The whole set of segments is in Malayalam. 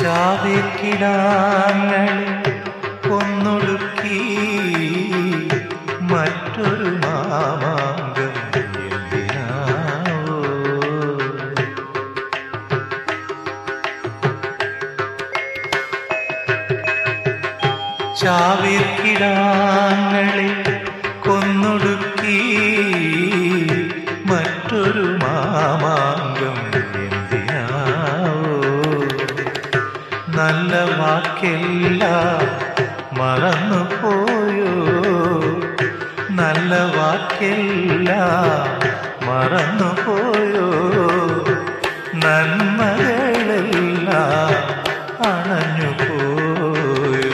ചാവേക്കിടാങ്ങളെ കൊന്നൊടുക്കി മറ്റൊരു മാമാങ്കം എന്തിനാവോ ചാവിർക്കിടാങ്ങളെ കൊന്നൊടുക്കി മറ്റൊരു മാമാങ്കം എന്തിനാവോ നല്ല വാക്കെല്ലാം മറന്നു പോയോ നല്ല വാക്കെല്ലാം മറന്നു പോയോ നന്മകളെല്ലാം അണഞ്ഞു പോയോ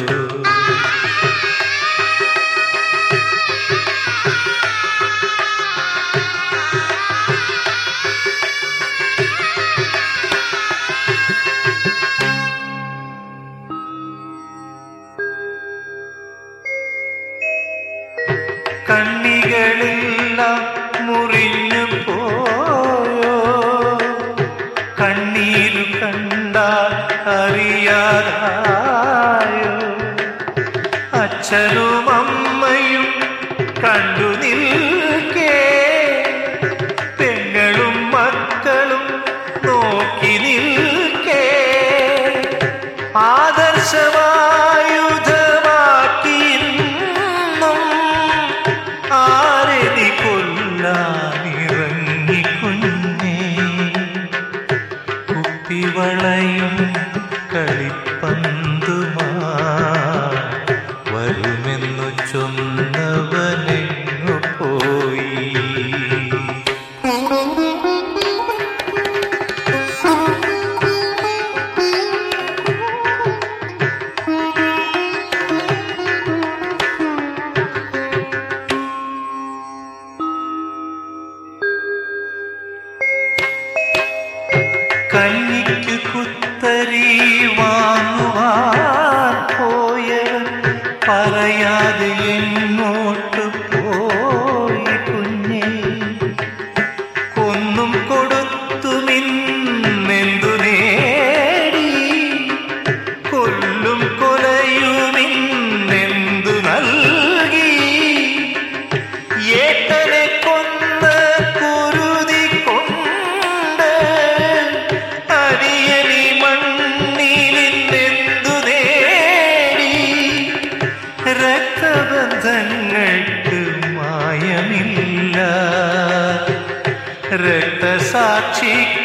കണ്ണികളെല്ലാം മുറിഞ്ഞു പോയോ കണ്ണീരു കണ്ടാൽ അറിയാതായോ അച്ഛനും അമ്മയും കണ്ടു നിൽക്കേ പെങ്ങളും മക്കളും നോക്കി നിൽക്കേ ആദർശമായുധമാക്കിന്നും ആരതി കൊല്ലാനിറങ്ങി കുഞ്ഞേ കുപ്പിവളയും കളിപ്പന്തുമാ വരുമെന്നു ചൊന്നവനെങ്ങു പോയി കഞ്ഞിക്ക് കുത്തരി വാങ്ങുവാൻ പോയവൻ പറയാതെ എങ്ങോട്ട് പോയി കുഞ്ഞേ കൊന്നും കൊടുത്തു നിന്നെന്തു നേടി കൊല്ലും കൊലയുമിന്നെന്തു നൽകി ഏട്ടനെ കൊന്ന് കുരുതി കൊണ്ട് അരിയനി മണ്ണിലെന്തു നേടി രക്തബന്ധങ്ങൾക്ക് മായമില്ല രക്തസാക്ഷിക്ക്